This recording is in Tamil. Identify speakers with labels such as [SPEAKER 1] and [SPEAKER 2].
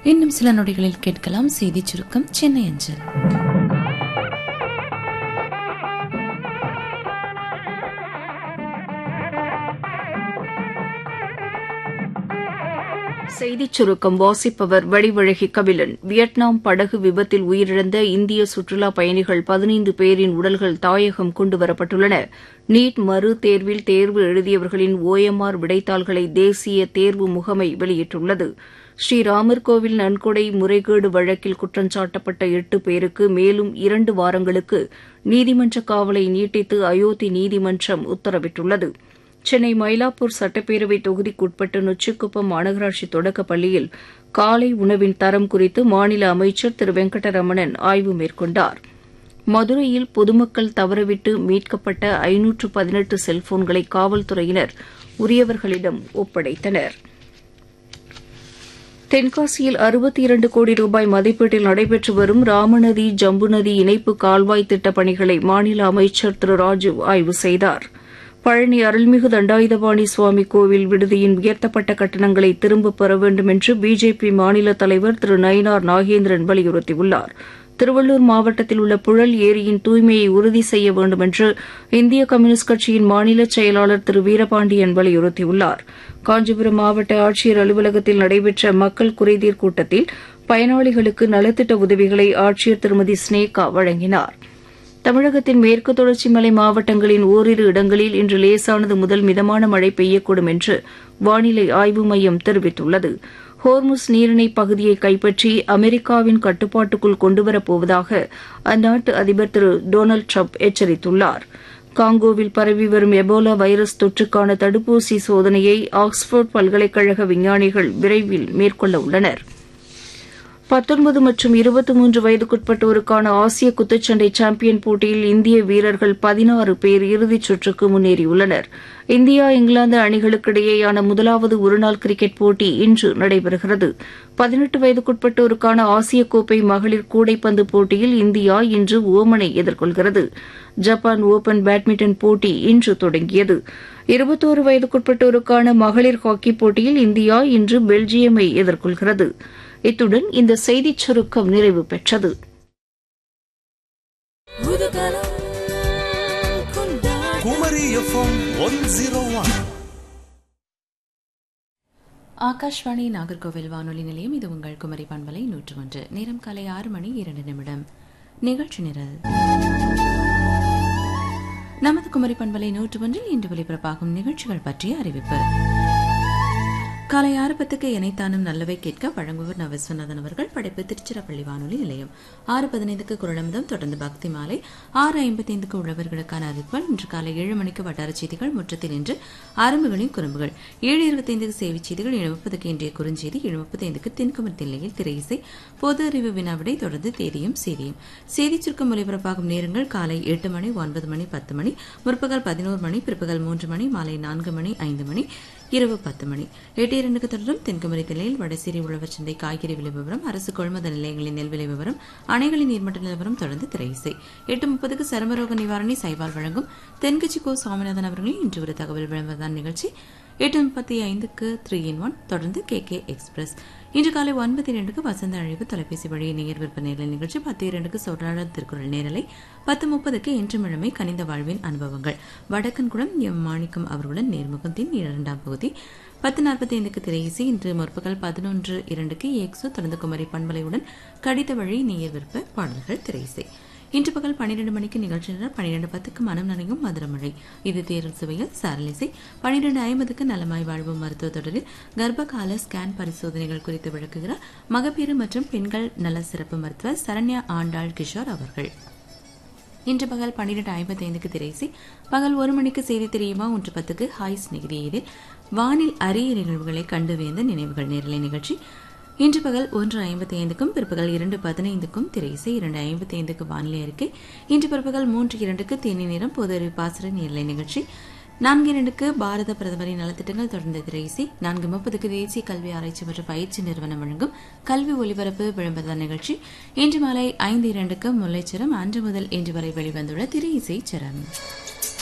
[SPEAKER 1] இன்னும் சில நொடிகளில் கேட்கலாம் செய்தி சுருக்கம் சென்னை அஞ்சல்
[SPEAKER 2] செய்திச் சுருக்கம் வாசிப்பவர் வடிவழகி கபிலன் வியட்நாம் படகு விபத்தில் உயிரிழந்த இந்திய சுற்றுலா பயணிகள் பதினைந்து பேரின் உடல்கள் தாயகம் கொண்டுவரப்பட்டுள்ளன நீட் மறு தேர்வில் தேர்வு எழுதியவர்களின் ஓஎம்ஆர் விடைத்தாள்களை தேசிய தேர்வு முகமை வெளியிட்டுள்ளது ஸ்ரீராமர் கோவில் நன்கொடை முறைகேடு வழக்கில் குற்றஞ்சாட்டப்பட்ட எட்டு பேருக்கு மேலும் இரண்டு வாரங்களுக்கு நீதிமன்ற காவலை நீட்டித்து அயோத்தி நீதிமன்றம் உத்தரவிட்டுள்ளது சென்னை மயிலாப்பூர் சட்டப்பேரவை தொகுதிக்குட்பட்ட நொச்சிக்குப்பம் மாநகராட்சி தொடக்கப் பள்ளியில் காலை உணவின் தரம் குறித்து மாநில அமைச்சர் திரு வெங்கடரமணன் ஆய்வு மேற்கொண்டார் மதுரையில் பொதுமக்கள் தவறவிட்டு மீட்கப்பட்ட ஐநூற்று பதினெட்டு செல்போன்களை காவல்துறையினர் உரியவர்களிடம் ஒப்படைத்தனர் தென்காசியில் அறுபத்தி இரண்டு கோடி ரூபாய் மதிப்பீட்டில் நடைபெற்று வரும் ராமநதி ஜம்பு நதி இணைப்பு கால்வாய் திட்டப் பணிகளை மாநில அமைச்சர் திரு ராஜு ஆய்வு செய்தாா் பழனி அருள்மிகு தண்டாயுதபாணி சுவாமி கோவில் விடுதியின் உயர்த்தப்பட்ட கட்டணங்களை திரும்பப் பெற வேண்டும் என்று பிஜேபி மாநில தலைவர் திரு நயினார் நாகேந்திரன் வலியுறுத்தியுள்ளார் திருவள்ளூர் மாவட்டத்தில் உள்ள புழல் ஏரியின் தூய்மையை உறுதி செய்ய வேண்டும் என்று இந்திய கம்யூனிஸ்ட் கட்சியின் மாநில செயலாளர் திரு வீரபாண்டியன் வலியுறுத்தியுள்ளார் காஞ்சிபுரம் மாவட்ட ஆட்சியர் அலுவலகத்தில் நடைபெற்ற மக்கள் குறைதீர் கூட்டத்தில் பயனாளிகளுக்கு நலத்திட்ட உதவிகளை ஆட்சியர் திருமதி ஸ்னேகா வழங்கினாா் தமிழகத்தின் மேற்கு தொடர்ச்சி மலை மாவட்டங்களின் ஓரிரு இடங்களில் இன்று லேசானது முதல் மிதமான மழை பெய்யக்கூடும் என்று வானிலை ஆய்வு மையம் தெரிவித்துள்ளது ஹோர்முஸ் நீரிணை பகுதியை கைப்பற்றி அமெரிக்காவின் கட்டுப்பாட்டுக்குள் கொண்டுவரப்போவதாக அந்நாட்டு அதிபர் திரு டொனால்டு ட்ரம்ப் எச்சரித்துள்ளார் காங்கோவில் பரவி வரும் எபோலா வைரஸ் தொற்றுக்கான தடுப்பூசி சோதனையை ஆக்ஸ்போர்ட் பல்கலைக்கழக விஞ்ஞானிகள் விரைவில் மேற்கொள்ள உள்ளனா் பத்தொன்பது மற்றும் இருபத்தி மூன்று வயதுக்குட்பட்டோருக்கான ஆசிய குத்துச்சண்டை சாம்பியன் போட்டியில் இந்திய வீரர்கள் பதினாறு பேர் இறுதிச் சுற்றுக்கு முன்னேறியுள்ளனர் இந்தியா இங்கிலாந்து அணிகளுக்கிடையேயான முதலாவது ஒருநாள் கிரிக்கெட் போட்டி இன்று நடைபெறுகிறது பதினெட்டு வயதுக்குட்பட்டோருக்கான ஆசிய கோப்பை மகளிர் கூடைப்பந்து போட்டியில் இந்தியா இன்று ஓமனை எதிர்கொள்கிறது ஜப்பான் ஓபன் பேட்மிண்டன் போட்டி இன்று தொடங்கியது இருபத்தோரு வயதுக்குட்பட்டோருக்கான மகளிர் ஹாக்கி போட்டியில் இந்தியா இன்று பெல்ஜியமை எதிர்கொள்கிறது இத்துடன் இந்த செய்திச் சுருக்கம் நிறைவு பெற்றது
[SPEAKER 3] Kumari FM one zero one
[SPEAKER 1] Akashvani Nagercoil வானொலி நிலையம் இது உங்கள் குமரி பண்பலை நூற்று ஒன்று நேரம் காலை ஆறு மணி இரண்டு நிமிடம் நிகழ்ச்சி நிரல் நமது குமரி பண்பலை நூற்று ஒன்றில் இன்று ஒலிபரப்பாகும் நிகழ்ச்சிகள் பற்றிய அறிவிப்பு காலை ஆறு பத்துக்கு இணைத்தானும் நல்லவை கேட்க வழங்குவர் ந விஸ்வநாதன் அவர்கள் படைப்பு திருச்சிராப்பள்ளி வானொலி நிலையம் ஆறு பதினைந்துக்கு குரலமிதம் தொடர்ந்து பக்தி மாலை ஆறு ஐம்பத்தைந்துக்கு உழவர்களுக்கான அறிவிப்புகள் இன்று காலை ஏழு மணிக்கு வட்டார செய்திகள் முற்றத்தில் இன்று ஆரம்புகளின் குறும்புகள் ஏழு இருபத்தைந்துக்கு சேவைச் செய்திகள் ஏழு முப்பதுக்கு இன்றைய குறுஞ்செய்தி ஏழு முப்பத்தைந்துக்கு தென்குமர் தில்லையில் திரையிசை பொது அறிவு வினாவிடை தொடர்ந்து தேதியும் செய்தியும் செய்தி சுருக்கம் ஒலிபரப்பாகும் நேரங்கள் காலை எட்டு மணி ஒன்பது மணி பத்து மணி முற்பகல் பதினோரு மணி பிற்பகல் மூன்று மணி மாலை நான்கு மணி ஐந்து மணி இரவு பத்து மணி எட்டு இரண்டுக்கு தொடரும் தென்குமரி தில்லையில் வடசேரி உழவர் சந்தை காய்கறி விலை விவரம் அரசு கொள்முதல் நிலையங்களின் நெல் விலை விவரம் அணைகளின் நீர்மட்ட நிலவரம் தொடர்ந்து திரையிசை எட்டு முப்பதுக்கு சருமரோக நிவாரணி சைபால் வழங்கும் தென்கட்சி கோ சுவாமிநாதன் அவர்களின் இன்று ஒரு தகவல் விளம்பரதான் நிகழ்ச்சி எட்டு முப்பத்தி ஐந்துக்கு த்ரீ இன் ஒன் தொடர்ந்து கே கே எக்ஸ்பிரஸ் இன்று காலை ஒன்பது இரண்டுக்கு வசந்த அழைப்பு தொலைபேசி வழி நேர் விற்ப நேரல் நிகழ்ச்சி பத்து இரண்டுக்கு சொல்லாளர் திருக்குறள் நேரலை பத்து முப்பதுக்கு இன்று மிழமை கனிந்த வாழ்வின் அனுபவங்கள் வடக்கன்குளம் எம் மாணிக்கம் அவர்களுடன் நேர்முகத்தின் இரண்டாம் பகுதி பத்து நாற்பத்தி ஐந்துக்கு திரையிசை இன்று முற்பகல் பதினொன்று இரண்டுக்கு எக்ஸோ தொடர்ந்து குமரி பண்பலையுடன் கடித வழி நேர் விற்ப பாடல்கள் திரையிசை இன்று பகல் பன்னிரண்டு மணிக்கு நிகழ்ச்சி நேரம் பன்னிரண்டு பத்துக்கு மனம் நனையும் மதுரமழை இது தேர்தல் சுவையில் சாரலிசை பன்னிரண்டு ஐம்பதுக்கு நலமாய் வாழ்வு மருத்துவ தொடரில் கர்ப்பகால ஸ்கேன் பரிசோதனைகள் குறித்து விளக்குகிறார் மகப்பேறு மற்றும் பெண்கள் நல சிறப்பு மருத்துவர் சரண்யா ஆண்டாள் கிஷோர் அவர்கள் இன்று பகல் பன்னிரண்டு ஐம்பத்தைந்துக்கு திரைசி பகல் ஒரு மணிக்கு செய்தி தெரியுமா ஒன்று பத்துக்கு ஹாய் ஸ்நேகிதி இதில் வானில் அரிய நிகழ்வுகளை கண்டு வேந்த நினைவுகள் நேரலை நிகழ்ச்சி இன்று பகல் ஒன்று ஐம்பத்தி ஐந்துக்கும் பிற்பகல் இரண்டு பதினைந்துக்கும் திரைசை இரண்டு ஐம்பத்தி ஐந்துக்கு வானிலை அறிக்கை இன்று பிற்பகல் மூன்று இரண்டுக்கு தேனி நேரம் பொது அறிவு பாசற நேரலை நிகழ்ச்சி நான்கு இரண்டுக்கு பாரத பிரதமரின் நலத்திட்டங்கள் தொடர்ந்த திரைசி நான்கு முப்பதுக்கு தேசிய கல்வி ஆராய்ச்சி மற்றும் பயிற்சி நிறுவனம் வழங்கும் கல்வி ஒலிபரப்பு விளம்பர நிகழ்ச்சி இன்று மாலை ஐந்து இரண்டுக்கு முல்லைச்சரம் அன்று முதல் இன்று வரை வெளிவந்துள்ள திரை இசை சரம்